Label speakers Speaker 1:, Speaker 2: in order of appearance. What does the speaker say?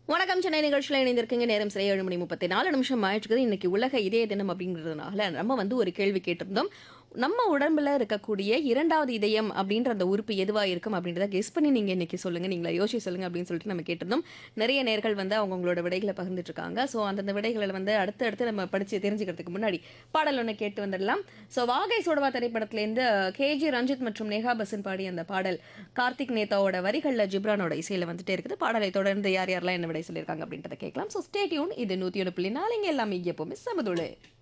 Speaker 1: வணக்கம் சென்னை நிகழ்ச்சியில் இணைந்திருக்கீங்க நேரம் சரி ஏழு மணி முப்பத்தி நாலு நிமிஷம் ஆயிடுச்சுக்குது இன்னைக்கு உலக இதய தினம் அப்படிங்கிறதுனால நம்ம வந்து ஒரு கேள்வி கேட்டிருந்தோம் நம்ம உடம்புல இருக்கக்கூடிய இரண்டாவது இதயம் அப்படின்ற அந்த உறுப்பு எதுவா இருக்கும் அப்படின்றத கெஸ் பண்ணி நீங்க இன்னைக்கு சொல்லுங்க நீங்களா யோசிச்சு சொல்லுங்க அப்படின்னு சொல்லிட்டு நம்ம கேட்டிருந்தோம் நிறைய நேர்கள் வந்து அவங்களோட விடைகளை பகிர்ந்துட்டு இருக்காங்க ஸோ அந்தந்த விடைகளை வந்து அடுத்து அடுத்து நம்ம படிச்சு தெரிஞ்சுக்கிறதுக்கு முன்னாடி பாடல் ஒன்று கேட்டு வந்துடலாம் ஸோ வாகை சோடவா திரைப்படத்திலேருந்து கேஜி ரஞ்சித் மற்றும் நேஹா பசன் பாடிய அந்த பாடல் கார்த்திக் நேதாவோட வரிகளில் ஜிப்ரானோட இசையில வந்துட்டே இருக்குது பாடலை தொடர்ந்து யார் யாரெல்லாம் என்ன விடை சொல்லியிருக்காங்க அப்படின்றத கேட்கலாம் ஸோ ஸ்டேட்யூன் இது நூற்றி ஒன்று புள்ளி நாலுங்க எல்லாமே எப்போவுமே சமதுளு